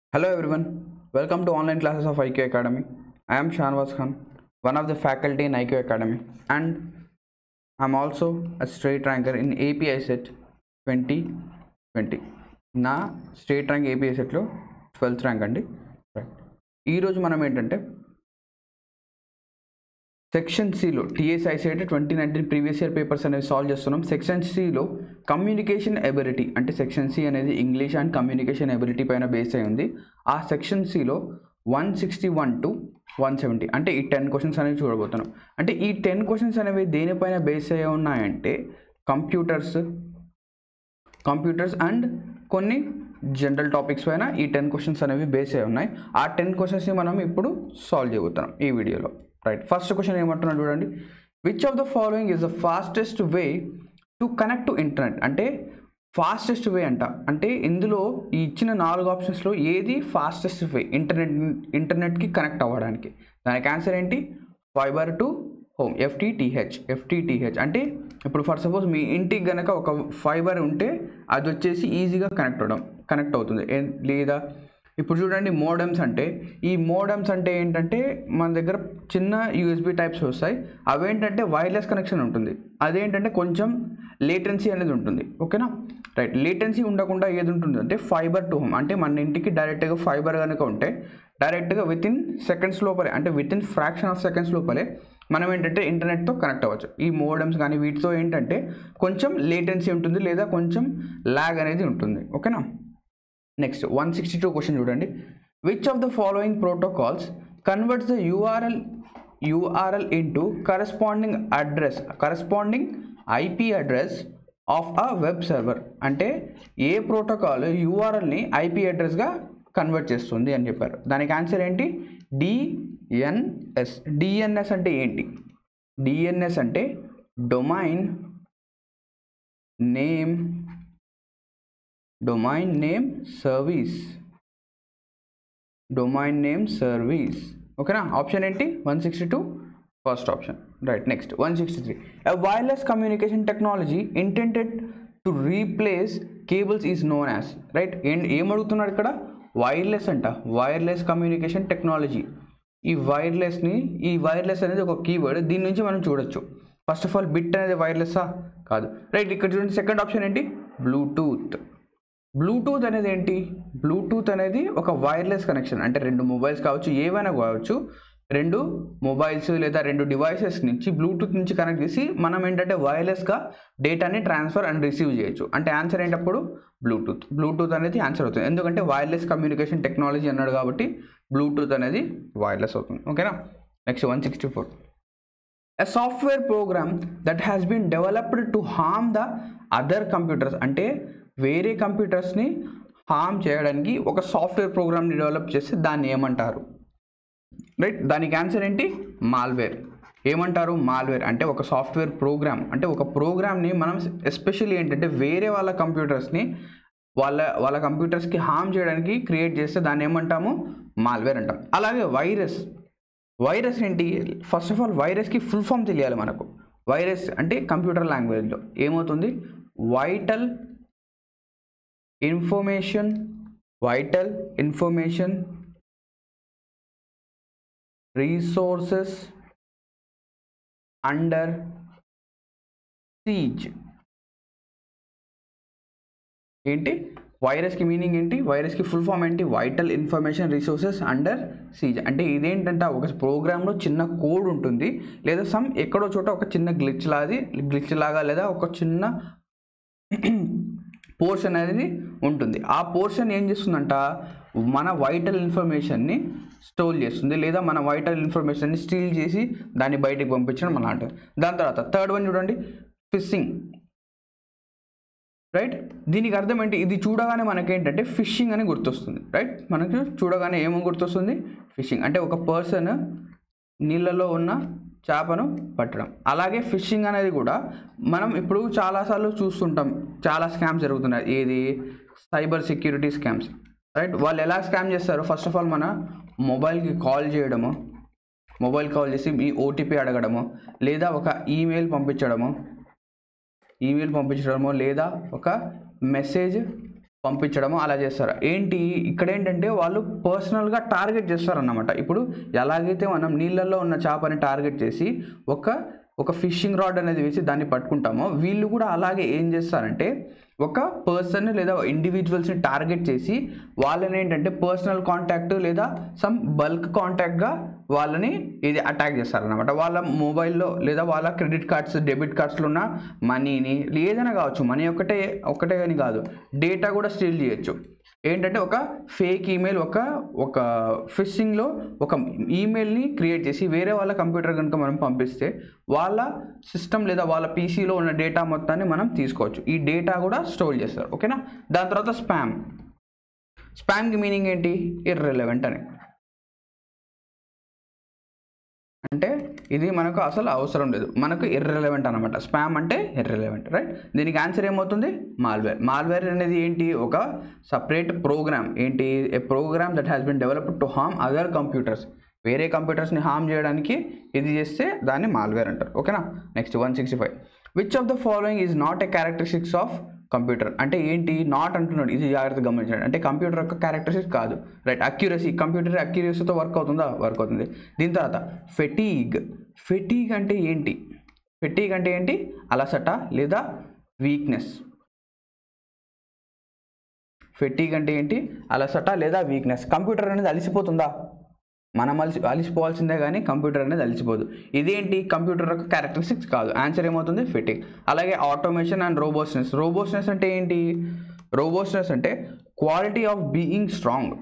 Hello everyone, welcome to online classes of IQ Academy. I am Shanwaz Khan, one of the faculty in IQ Academy, and I'm also a straight ranker in API set 2020. నా state rank API సెట్లో twelfth rank అండి right ఈరోజు మనం ఏంటంటే section సిలో TS ICET twenty nineteen previous year papers అనేవి solve చేస్తున్నాం section సిలో కమ్యూనికేషన్ ఎబిలిటీ అంటే సెక్షన్ సి అనేది ఇంగ్లీష్ అండ్ కమ్యూనికేషన్ ఎబిలిటీ పైన బేస్ అయి ఉంది ఆ సెక్షన్ సిలో one sixty one to one seventy అంటే ఈ టెన్ క్వశ్చన్స్ అనేవి చూడబోతున్నాం అంటే ఈ టెన్ క్వశ్చన్స్ అనేవి దేనిపైన బేస్ అయి ఉన్నాయంటే కంప్యూటర్స్ కంప్యూటర్స్ అండ్ కొన్ని జనరల్ టాపిక్స్ పైన ఈ టెన్ క్వశ్చన్స్ అనేవి బేస్ అయి ఉన్నాయి ఆ టెన్ క్వశ్చన్స్ని మనం ఇప్పుడు సాల్వ్ చేయబోతున్నాం ఈ వీడియోలో రైట్ ఫస్ట్ క్వశ్చన్ ఏమంటున్నా చూడండి which of the following is the fastest way to connect to internet అంటే ఫాస్టెస్ట్ వే అంట అంటే ఇందులో ఈ ఇచ్చిన నాలుగు ఆప్షన్స్లో ఏది ఫాస్టెస్ట్ వే ఇంటర్నెట్ ఇంటర్నెట్కి కనెక్ట్ అవ్వడానికి దానికి ఆన్సర్ ఏంటి fibre to home FTTH FTTH అంటే ఇప్పుడు ఫర్ సపోజ్ మీ ఇంటికి గనక ఒక ఫైబర్ ఉంటే అది వచ్చేసి ఈజీగా కనెక్ట్ అవడం కనెక్ట్ అవుతుంది ఏ- లేదా ఇప్పుడు చూడండి మోడమ్స్ అంటే ఈ మోడమ్స్ అంటే ఏంటంటే మన దగ్గర చిన్న యూఎస్బి టైప్స్ వస్తాయి అవేంటంటే వైర్లెస్ కనెక్షన్ ఉంటుంది అదేంటంటే కొంచెం లేటెన్సీ అనేది ఉంటుంది ఓకేనా రైట్ లేటెన్సీ ఉండకుండా ఏది ఉంటుంది అంటే ఫైబర్ టు హోమ్ అంటే మన ఇంటికి డైరెక్ట్గా ఫైబర్ కనుక ఉంటే డైరెక్ట్గా విత్ ఇన్ సెకండ్స్ లోపలే అంటే within fraction of seconds లోపలే మనం ఏంటంటే ఇంటర్నెట్తో కనెక్ట్ అవ్వచ్చు ఈ మోడమ్స్ కానీ వీటితో ఏంటంటే కొంచెం లేటెన్సీ ఉంటుంది లేదా కొంచెం ల్యాగ్ అనేది ఉంటుంది ఓకేనా next one sixty two question చూడండి which of the following protocols converts the URL URL into corresponding address corresponding IP address of a web server అంటే ఏ ప్రోటోకాల్ యూఆర్ఎల్ని ఐపీ అడ్రస్గా కన్వర్ట్ చేస్తుంది అని చెప్పారు దానికి ఆన్సర్ ఏంటి డిఎన్ఎస్ డిఎన్ఎస్ అంటే ఏంటి డిఎన్ఎస్ అంటే domain name domain name service domain name service ఓకేనా ఆప్షన్ ఏంటి one sixty two first option right next one sixty three a wireless communication technology intended to replace cables is known as right ఏం ఏం అడుగుతున్నాడు ఇక్కడ wireless అంట wireless communication technology ఈ వైర్లెస్ని ఈ wireless అనేది ఒక కీవర్డ్ దీని నుంచి మనం చూడొచ్చు ఫస్ట్ ఆఫ్ ఆల్ బిట్ అనేది వైర్లెస్సా కాదు రైట్ ఇక్కడ చూడండి సెకండ్ ఆప్షన్ ఏంటి బ్లూటూత్ బ్లూటూత్ అనేది ఏంటి బ్లూటూత్ అనేది ఒక వైర్లెస్ కనెక్షన్ అంటే రెండు మొబైల్స్ కావచ్చు ఏవైనా కావచ్చు రెండు మొబైల్స్ లేదా రెండు డివైసెస్ నుంచి బ్లూటూత్ నుంచి కనెక్ట్ చేసి మనం ఏంటంటే వైర్లెస్గా డేటాని ట్రాన్స్ఫర్ అండ్ రిసీవ్ చేయొచ్చు అంటే ఆన్సర్ ఏంటప్పుడు బ్లూటూత్ బ్లూటూత్ అనేది ఆన్సర్ అవుతుంది ఎందుకంటే వైర్లెస్ కమ్యూనికేషన్ టెక్నాలజీ అన్నాడు కాబట్టి బ్లూటూత్ అనేది వైర్లెస్ అవుతుంది ఓకేనా next one sixty four a software program that has been developed to harm the other computers అంటే వేరే కంప్యూటర్స్ని హార్మ్ చేయడానికి ఒక సాఫ్ట్వేర్ ప్రోగ్రామ్ని డెవలప్ చేస్తే దాన్ని ఏమంటారు రైట్ దానికి ఆన్సర్ ఏంటి మాల్వేర్ ఏమంటారు మాల్వేర్ అంటే ఒక సాఫ్ట్వేర్ ప్రోగ్రామ్ అంటే ఒక ప్రోగ్రామ్ని మనం ఎస్పెషల్లీ ఏంటంటే వేరే వాళ్ళ కంప్యూటర్స్ని వాళ్ళ వాళ్ళ కంప్యూటర్స్కి హార్మ్ చేయడానికి క్రియేట్ చేస్తే దాన్ని ఏమంటాము మాల్వేర్ అంటాం అలాగే వైరస్ వైరస్ ఏంటి ఫస్ట్ ఆఫ్ ఆల్ వైరస్కి ఫుల్ ఫామ్ తెలియాలి మనకు వైరస్ అంటే కంప్యూటర్ లాంగ్వేజ్లో ఏమవుతుంది vital information vital information resources under seize ఏంటి వైరస్కి మీనింగ్ ఏంటి వైరస్కి ఫుల్ ఫామ్ ఏంటి vital information resources under seize అంటే ఇదేంటంటే ఒక ప్రోగ్రాంలో చిన్న కోడ్ ఉంటుంది లేదా సమ్ ఎక్కడో చోట ఒక చిన్న గ్లిచ్ లాది గ్లిచ్ లాగా లేదా ఒక చిన్న పోర్షన్ అనేది ఉంటుంది ఆ పోర్షన్ ఏం చేస్తుందంట మన వైటల్ ఇన్ఫర్మేషన్ని స్టోర్ చేస్తుంది లేదా మన వైటల్ ఇన్ఫర్మేషన్ని స్టీల్ చేసి దాన్ని బయటికి పంపించడం అలా అంటారు దాని తర్వాత థర్డ్ వన్ చూడండి ఫిషింగ్ రైట్ దీనికి అర్థం ఏంటి ఇది చూడగానే మనకేంటంటే ఫిషింగ్ అని గుర్తొస్తుంది రైట్ మనకు చూడగానే ఏమో గుర్తొస్తుంది ఫిషింగ్ అంటే ఒక పర్సన్ నీళ్ళలో ఉన్న చేపను పట్టడం అలాగే ఫిషింగ్ అనేది కూడా మనం ఇప్పుడు చాలాసార్లు చూస్తుంటాం చాలా స్కామ్స్ జరుగుతున్నాయి ఏది సైబర్ సెక్యూరిటీ స్కామ్స్ రైట్ వాళ్ళు ఎలా స్కామ్ చేస్తారు ఫస్ట్ ఆఫ్ ఆల్ మన మొబైల్కి కాల్ చేయడము మొబైల్ కాల్ చేసి మీ ఓటీపీ అడగడము లేదా ఒక ఈమెయిల్ పంపించడము ఈమెయిల్ పంపించడమో లేదా ఒక మెసేజ్ పంపించడము అలా చేస్తారు ఏంటి ఇక్కడ ఏంటంటే వాళ్ళు పర్సనల్గా టార్గెట్ చేస్తారన్నమాట ఇప్పుడు ఎలాగైతే మనం నీళ్ళల్లో ఉన్న చేపని టార్గెట్ చేసి ఒక ఒక ఫిషింగ్ రాడ్ అనేది వేసి దాన్ని పట్టుకుంటామో వీళ్ళు కూడా అలాగే ఏం చేస్తారంటే ఒక పర్సన్ లేదా ఇండివిజువల్స్ని టార్గెట్ చేసి వాళ్ళని ఏంటంటే పర్సనల్ కాంటాక్ట్ లేదా సమ్ బల్క్ కాంటాక్ట్గా వాళ్ళని ఇది అటాక్ చేస్తారనమాట వాళ్ళ మొబైల్లో లేదా వాళ్ళ క్రెడిట్ కార్డ్స్ డెబిట్ కార్డ్స్లో ఉన్న మనీని ఏదైనా కావచ్చు మనీ ఒకటే ఒకటే అని కాదు డేటా కూడా స్టీల్ చేయొచ్చు ఏంటంటే ఒక ఫేక్ ఈమెయిల్ ఒక ఒక ఫిషింగ్లో ఒక ఈమెయిల్ని క్రియేట్ చేసి వేరే వాళ్ళ కంప్యూటర్ కనుక మనం పంపిస్తే వాళ్ళ సిస్టమ్ లేదా వాళ్ళ పీసీలో ఉన్న డేటా మొత్తాన్ని మనం తీసుకోవచ్చు ఈ డేటా కూడా స్టోర్ చేస్తారు ఓకేనా దాని తర్వాత స్పామ్ స్పామ్కి మీనింగ్ ఏంటి ఇర్రెలవెంట్ అని అంటే ఇది మనకు అసలు అవసరం లేదు మనకు ఇర్రెలవెంట్ అనమాట స్పామ్ అంటే ఇర్రెలవెంట్ రైట్ దీనికి ఆన్సర్ ఏమవుతుంది మాల్వేర్ మాల్వేర్ అనేది ఏంటి ఒక సపరేట్ ప్రోగ్రామ్ ఏంటి a program that has been developed to harm other computers వేరే కంప్యూటర్స్ని హార్మ్ చేయడానికి ఇది చేస్తే దాన్ని మాల్వేర్ అంటారు ఓకేనా next one sixty five which of the following is not a characteristics of computer అంటే ఏంటి నాట్ అంటున్నాడు ఇది జాగ్రత్తగా గమనించండి అంటే కంప్యూటర్ యొక్క క్యారెక్టరిస్టిక్స్ కాదు రైట్ అక్యురసీ కంప్యూటర్ అక్యురసీతో వర్క్ అవుతుందా వర్క్ అవుతుంది దీని తర్వాత ఫెటీగ్ ఫెటీగ్ అంటే ఏంటి ఫెటీగ్ అంటే ఏంటి అలసట లేదా వీక్నెస్ ఫెటీగ్ అంటే ఏంటి అలసట లేదా వీక్నెస్ కంప్యూటర్ అనేది అలసిపోతుందా మనం అలసి అలసిపోవాల్సిందే కానీ కంప్యూటర్ అనేది అలసిపోదు ఇదేంటి కంప్యూటర్ యొక్క క్యారెక్టరిస్టిక్స్ కాదు ఆన్సర్ ఏమవుతుంది ఫిట్టింగ్ అలాగే ఆటోమేషన్ అండ్ రోబోస్నెస్ రోబోస్నెస్ అంటే ఏంటి రోబోస్నెస్ అంటే quality of being strong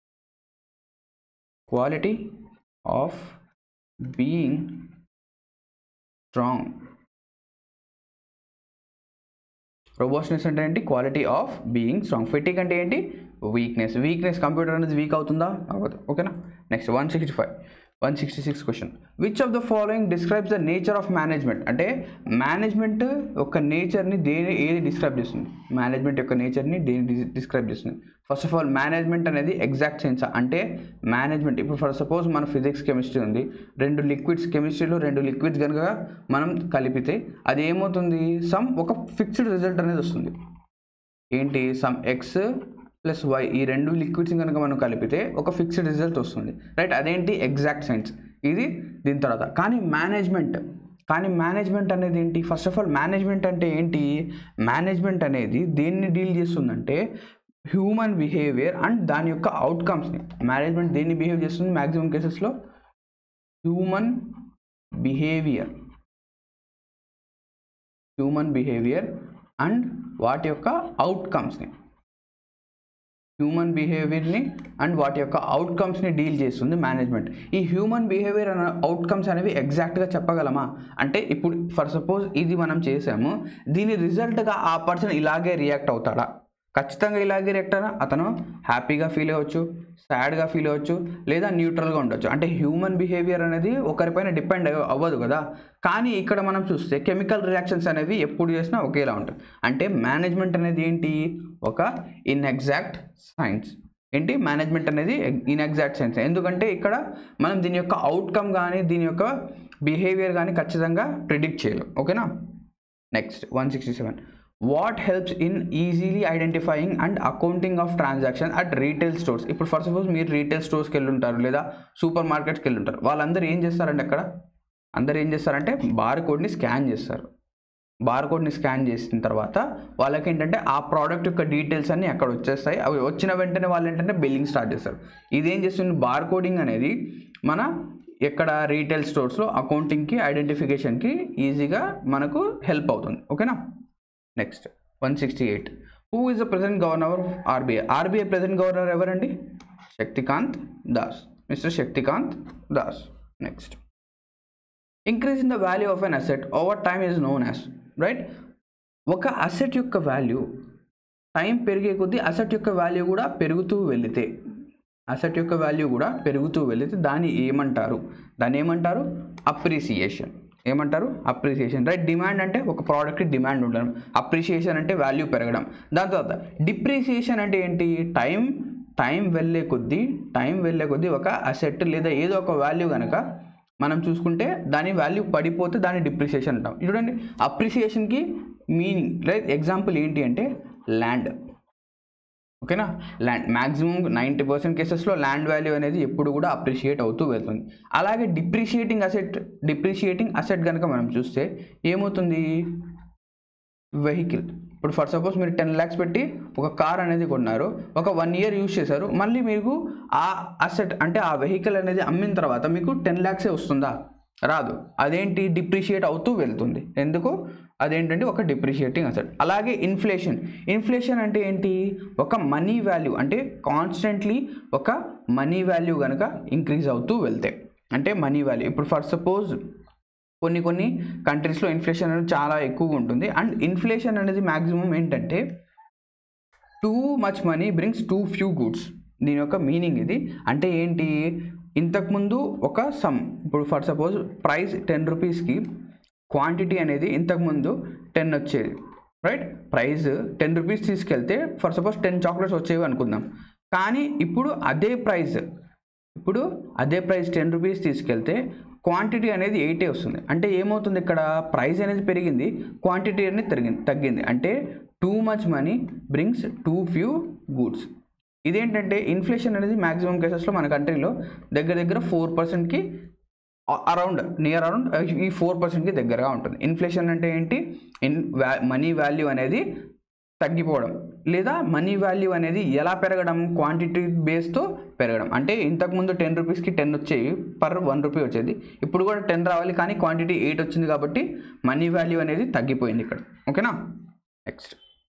quality of being strong robustness అంటే ఏంటి quality of being strong fitting అంటే ఏంటి వీక్నెస్ వీక్నెస్ కంప్యూటర్ అనేది వీక్ అవుతుందా అవ్వదు ఓకేనా next one sixty five one sixty six question which of the following describes the nature of management అంటే management యొక్క నేచర్ని దేని ఏది డిస్క్రైబ్ చేస్తుంది మేనేజ్మెంట్ యొక్క నేచర్ని దేని డిస్క్రైబ్ చేస్తుంది ఫస్ట్ ఆఫ్ ఆల్ మేనేజ్మెంట్ అనేది ఎగ్జాక్ట్ సైన్స్ అంటే మేనేజ్మెంట్ ఇప్పుడు ఫర్ సపోజ్ మన ఫిజిక్స్ కెమిస్ట్రీ ఉంది రెండు లిక్విడ్స్ కెమిస్ట్రీలో రెండు లిక్విడ్స్ కనుక మనం కలిపితే అది ఏమవుతుంది సమ్ ఒక ఫిక్స్డ్ రిజల్ట్ అనేది వస్తుంది ఏంటి సమ్ ఎక్స్ ప్లస్ వై ఈ రెండు లిక్విడ్స్ కనుక మనం కలిపితే ఒక ఫిక్స్డ్ రిజల్ట్ వస్తుంది రైట్ అదేంటి ఎగ్జాక్ట్ సైన్స్ ఇది దీని తర్వాత కానీ మేనేజ్మెంట్ కానీ మేనేజ్మెంట్ అనేది ఏంటి ఫస్ట్ ఆఫ్ ఆల్ మేనేజ్మెంట్ అంటే ఏంటి మేనేజ్మెంట్ అనేది దేన్ని డీల్ చేస్తుందంటే హ్యూమన్ బిహేవియర్ అండ్ దాని యొక్క అవుట్కమ్స్ని మేనేజ్మెంట్ దేన్ని బిహేవ్ చేస్తుంది మ్యాక్సిమం కేసెస్లో human behaviour human behaviour and వాటి యొక్క అవుట్కమ్స్ని హ్యూమన్ బిహేవియర్ని అండ్ వాటి యొక్క అవుట్కమ్స్ని డీల్ చేస్తుంది మేనేజ్మెంట్ ఈ హ్యూమన్ బిహేవియర్ అనే అవుట్కమ్స్ అనేవి ఎగ్జాక్ట్గా చెప్పగలమా అంటే ఇప్పుడు ఫర్ సపోజ్ ఇది మనం చేసాము దీని రిజల్ట్గా ఆ పర్సన్ ఇలాగే రియాక్ట్ అవుతాడా ఖచ్చితంగా ఇలాగే రియాక్ట్ అయినా అతను హ్యాపీగా ఫీల్ అవ్వచ్చు సాడ్గా ఫీల్ అవ్వచ్చు లేదా న్యూట్రల్గా ఉండొచ్చు అంటే హ్యూమన్ బిహేవియర్ అనేది ఒకరిపైన డిపెండ్ అవ్వదు కదా కానీ ఇక్కడ మనం చూస్తే కెమికల్ రియాక్షన్స్ అనేవి ఎప్పుడు చేసినా ఒకేలా ఉంటాయి అంటే మేనేజ్మెంట్ అనేది ఏంటి ఒక ఇన్ఎగ్జాక్ట్ సైన్స్ ఏంటి మేనేజ్మెంట్ అనేది ఇన్ఎగ్జాక్ట్ సైన్స్ ఎందుకంటే ఇక్కడ మనం దీని యొక్క అవుట్కమ్ కానీ దీని యొక్క బిహేవియర్ కానీ ఖచ్చితంగా ప్రిడిక్ట్ చేయలేం ఓకేనా next one sixty seven what helps in easily identifying and accounting of transaction at retail stores ఇప్పుడు ఫర్ సపోజ్ మీరు రీటైల్ స్టోర్స్కి వెళ్ళి ఉంటారు లేదా సూపర్ మార్కెట్స్కి వెళ్ళి ఉంటారు వాళ్ళందరూ ఏం చేస్తారంటే అక్కడ అందరూ ఏం చేస్తారంటే బార్ కోడ్ని స్కాన్ చేస్తారు బార్ కోడ్ని స్కాన్ చేసిన తర్వాత వాళ్ళకి ఏంటంటే ఆ ప్రోడక్ట్ యొక్క డీటెయిల్స్ అన్నీ అక్కడ వచ్చేస్తాయి అవి వచ్చిన వెంటనే వాళ్ళు ఏంటంటే బిల్లింగ్ స్టార్ట్ చేస్తారు ఇదేం చేస్తుంది బార్ కోడింగ్ అనేది మన ఎక్కడ రీటైల్ స్టోర్స్లో అకౌంటింగ్కి ఐడెంటిఫికేషన్కి ఈజీగా మనకు హెల్ప్ అవుతుంది ఓకేనా next one sixty eight who is the present governor of RBI RBI present governor ఎవరండి Shaktikanta Das mister Shaktikanta Das next increase in the value of an asset over time is known as right ఒక asset యొక్క value time పెరిగే కొద్దీ asset యొక్క value కూడా పెరుగుతూ వెళితే asset యొక్క వాల్యూ కూడా పెరుగుతూ వెళితే దాన్ని ఏమంటారు దాన్ని ఏమంటారు అప్రిసియేషన్ ఏమంటారు అప్రిసియేషన్ రైట్ డిమాండ్ అంటే ఒక ప్రోడక్ట్కి డిమాండ్ ఉండడం అప్రిసియేషన్ అంటే వాల్యూ పెరగడం దాని తర్వాత డిప్రిసియేషన్ అంటే ఏంటి టైం టైం వెళ్ళే కొద్దీ టైం వెళ్ళే కొద్దీ ఒక అసెట్ లేదా ఏదో ఒక వాల్యూ కనుక మనం చూసుకుంటే దాని వాల్యూ పడిపోతే దాన్ని డిప్రిసియేషన్ అంటాం చూడండి అప్రిసియేషన్కి మీనింగ్ లైక్ ఎగ్జాంపుల్ ఏంటి అంటే ల్యాండ్ ఓకేనా ల్యాండ్ మ్యాక్సిమం నైంటీ పర్సెంట్ కేసెస్లో ల్యాండ్ వాల్యూ అనేది ఎప్పుడు కూడా అప్రిషియేట్ అవుతూ వెళ్తుంది అలాగే డిప్రిషియేటింగ్ అసెట్ డిప్రిషియేటింగ్ అసెట్ కనుక మనం చూస్తే ఏమవుతుంది వెహికల్ ఇప్పుడు ఫర్ సపోజ్ మీరు టెన్ ల్యాక్స్ పెట్టి ఒక కార్ అనేది కొన్నారు ఒక వన్ ఇయర్ యూజ్ చేశారు మళ్ళీ మీకు ఆ అసెట్ అంటే ఆ వెహికల్ అనేది అమ్మిన తర్వాత మీకు టెన్ ల్యాక్సే వస్తుందా రాదు అదేంటి డిప్రిషియేట్ అవుతూ వెళ్తుంది ఎందుకు అదేంటంటే ఒక డిప్రిషియేటింగ్ అసెట్ అలాగే ఇన్ఫ్లేషన్ ఇన్ఫ్లేషన్ అంటే ఏంటి ఒక మనీ వాల్యూ అంటే కాన్స్టెంట్లీ ఒక మనీ వాల్యూ కనుక ఇంక్రీజ్ అవుతూ వెళ్తే అంటే మనీ వాల్యూ ఇప్పుడు ఫర్ సపోజ్ కొన్ని కొన్ని కంట్రీస్లో ఇన్ఫ్లేషన్ అనేది చాలా ఎక్కువగా ఉంటుంది అండ్ ఇన్ఫ్లేషన్ అనేది మ్యాక్సిమం ఏంటంటే too much money brings too few goods దీని యొక్క మీనింగ్ ఇది అంటే ఏంటి ఇంతకుముందు ఒక సమ్ ఇప్పుడు ఫర్ సపోజ్ ప్రైస్ టెన్ రూపీస్కి క్వాంటిటీ అనేది ఇంతకుముందు టెన్ వచ్చేది రైట్ ప్రైస్ టెన్ రూపీస్ తీసుకెళ్తే ఫర్ సపోజ్ టెన్ చాక్లెట్స్ వచ్చేవి అనుకుందాం కానీ ఇప్పుడు అదే ప్రైస్ ఇప్పుడు అదే ప్రైస్ టెన్ రూపీస్ తీసుకెళ్తే క్వాంటిటీ అనేది ఎయిటే వస్తుంది అంటే ఏమవుతుంది ఇక్కడ ప్రైస్ అనేది పెరిగింది క్వాంటిటీ అనేది తరిగింది తగ్గింది అంటే too much money brings too few goods ఇదేంటంటే ఇన్ఫ్లేషన్ అనేది మ్యాక్సిమం కేసెస్లో మన కంట్రీలో దగ్గర దగ్గర ఫోర్ పర్సెంట్కి అరౌండ్ నియర్ అరౌండ్ ఈ ఫోర్ పర్సెంట్కి దగ్గరగా ఉంటుంది ఇన్ఫ్లేషన్ అంటే ఏంటి ఇన్ వ్యా మనీ వాల్యూ అనేది తగ్గిపోవడం లేదా మనీ వాల్యూ అనేది ఎలా పెరగడం క్వాంటిటీ బేస్తో పెరగడం అంటే ఇంతకుముందు టెన్ రూపీస్కి టెన్ వచ్చేవి పర్ వన్ రూపీ వచ్చేది ఇప్పుడు కూడా టెన్ రావాలి కానీ క్వాంటిటీ ఎయిట్ వచ్చింది కాబట్టి మనీ వాల్యూ అనేది తగ్గిపోయింది ఇక్కడ ఓకేనా next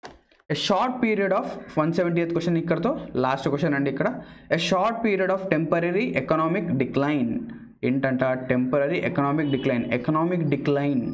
a short period of one seventy eighth question ఇక్కడతో లాస్ట్ క్వశ్చన్ అండి ఇక్కడ a short period of temporary economic decline ఏంటంట temporary economic decline economic decline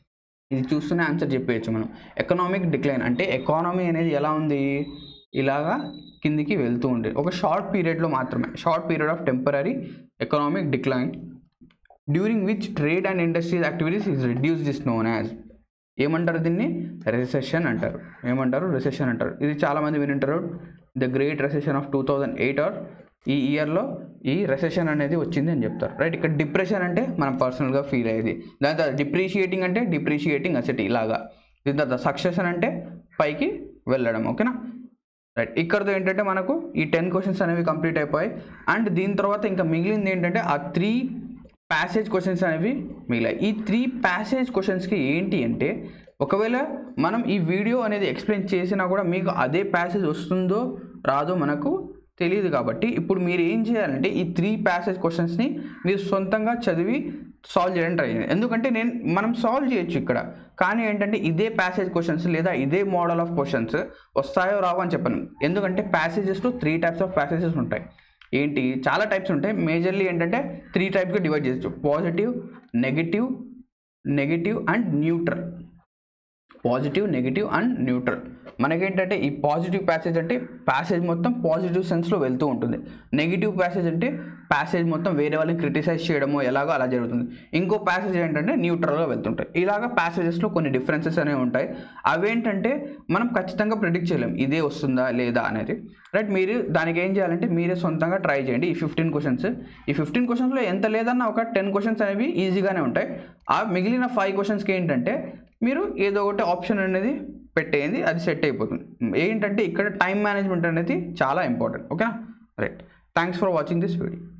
ఇది చూస్తూనే ఆన్సర్ చెప్పేయచ్చు మనం ఎకనామిక్ డిక్లైన్ అంటే ఎకానమీ అనేది ఎలా ఉంది ఇలాగా కిందికి వెళ్తూ ఉండేది ఒక షార్ట్ పీరియడ్లో మాత్రమే short period of temporary economic decline during which trade and industries activities is reduce this known as ఏమంటారు దీన్ని రెసెషన్ అంటారు ఏమంటారు రెసెషన్ అంటారు ఇది చాలామంది వినింటారు the great recession of two thousand eight or ఈ ఇయర్లో ఈ రెసెషన్ అనేది వచ్చింది అని చెప్తారు రైట్ ఇక్కడ డిప్రెషన్ అంటే మనం పర్సనల్గా ఫీల్ అయ్యేది దాని తర్వాత డిప్రిషియేటింగ్ అంటే డిప్రిషియేటింగ్ అసెట్ ఇలాగా దీని తర్వాత సక్సెషన్ అంటే పైకి వెళ్ళడం ఓకేనా రైట్ ఇక్కడతో ఏంటంటే మనకు ఈ టెన్ క్వశ్చన్స్ అనేవి కంప్లీట్ అయిపోయాయి అండ్ దీని తర్వాత ఇంకా మిగిలింది ఏంటంటే ఆ త్రీ ప్యాసేజ్ క్వశ్చన్స్ అనేవి మిగిలాయి ఈ త్రీ ప్యాసేజ్ క్వశ్చన్స్కి ఏంటి అంటే ఒకవేళ మనం ఈ వీడియో అనేది ఎక్స్ప్లెయిన్ చేసినా కూడా మీకు అదే ప్యాసేజ్ వస్తుందో రాదో మనకు తెలియదు కాబట్టి ఇప్పుడు మీరు ఏం చేయాలంటే ఈ త్రీ ప్యాసేజ్ క్వశ్చన్స్ని మీరు సొంతంగా చదివి సాల్వ్ చేయడానికి ట్రై చేయండి ఎందుకంటే నేను మనం సాల్వ్ చేయొచ్చు ఇక్కడ కానీ ఏంటంటే ఇదే ప్యాసేజ్ క్వశ్చన్స్ లేదా ఇదే మోడల్ ఆఫ్ క్వశ్చన్స్ వస్తాయో రావో అని చెప్పను ఎందుకంటే ప్యాసేజెస్లో త్రీ టైప్స్ ఆఫ్ ప్యాసేజెస్ ఉంటాయి ఏంటి చాలా టైప్స్ ఉంటాయి మేజర్లీ ఏంటంటే త్రీ టైప్గా డివైడ్ చేయొచ్చు positive negative negative and neutral positive negative and neutral మనకేంటంటే ఈ పాజిటివ్ ప్యాసేజ్ అంటే ప్యాసేజ్ మొత్తం పాజిటివ్ సెన్స్లో వెళ్తూ ఉంటుంది నెగిటివ్ ప్యాసేజ్ అంటే ప్యాసేజ్ మొత్తం వేరే వాళ్ళని క్రిటిసైజ్ చేయడము ఎలాగో అలా జరుగుతుంది ఇంకో ప్యాసేజ్ ఏంటంటే న్యూట్రల్గా వెళ్తుంటాయి ఇలాగ ప్యాసేజెస్లో కొన్ని డిఫరెన్సెస్ అనేవి ఉంటాయి అవేంటంటే మనం ఖచ్చితంగా ప్రిడిక్ట్ చేయలేం ఇదే వస్తుందా లేదా అనేది రైట్ మీరు దానికి ఏం చేయాలంటే మీరే సొంతంగా ట్రై చేయండి ఈ ఫిఫ్టీన్ క్వశ్చన్స్ ఈ ఫిఫ్టీన్ క్వశ్చన్స్లో ఎంత లేదన్నా ఒక టెన్ క్వశ్చన్స్ అనేవి ఈజీగానే ఉంటాయి ఆ మిగిలిన ఫైవ్ క్వశ్చన్స్కి ఏంటంటే మీరు ఏదో ఒకటి ఆప్షన్ అనేది పెట్టేయండి అది సెట్ అయిపోతుంది ఏంటంటే ఇక్కడ టైం మేనేజ్మెంట్ అనేది చాలా ఇంపార్టెంట్ ఓకేనా right thanks for watching this video